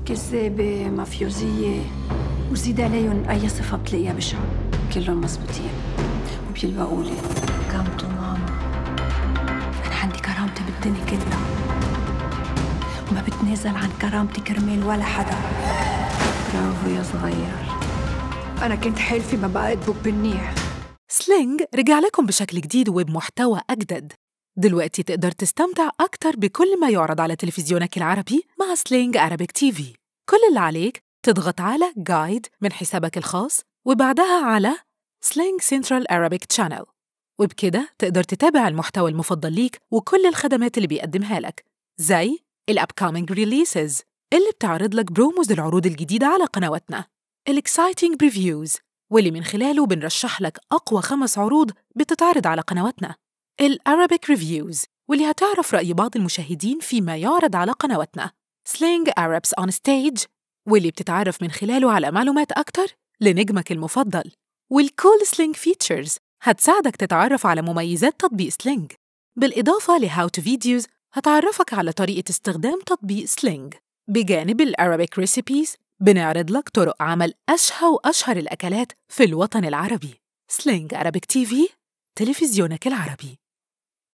كذابة مافيوزية وزيد عليهم أي صفة بتلاقيها بشعر كلهم مزبوطين وبيلبقوا لي كامتو ماما أنا عندي كرامتي بالدنيا كلها وما بتنازل عن كرامتي كرمال ولا حدا برافو يا صغير أنا كنت حالفة ما بقى أدبك بالنيح سلينج رجع لكم بشكل جديد وبمحتوى أجدد دلوقتي تقدر تستمتع أكتر بكل ما يعرض على تلفزيونك العربي مع سلينج أرابيك تي في كل اللي عليك تضغط على جايد من حسابك الخاص وبعدها على سلينج سنترال أرابيك تشانل وبكده تقدر تتابع المحتوى المفضل ليك وكل الخدمات اللي بيقدمها لك زي الأبكامينج ريليسز اللي بتعرض لك بروموز العروض الجديدة على قنواتنا الإكسايتنج بريفيوز واللي من خلاله بنرشح لك أقوى خمس عروض بتتعرض على قنواتنا الأرابيك ريفيوز واللي هتعرف رأي بعض المشاهدين فيما يعرض على قنواتنا سلينج Arabs on Stage واللي بتتعرف من خلاله على معلومات أكتر لنجمك المفضل والكول سلينج فيتشرز هتساعدك تتعرف على مميزات تطبيق سلينج بالإضافة لهاو تو فيديوز هتعرفك على طريقة استخدام تطبيق سلينج بجانب الأرابيك ريسيبيز بنعرض لك طرق عمل أشهى وأشهر الأكلات في الوطن العربي سلينج أرابيك تي في تلفزيونك العربي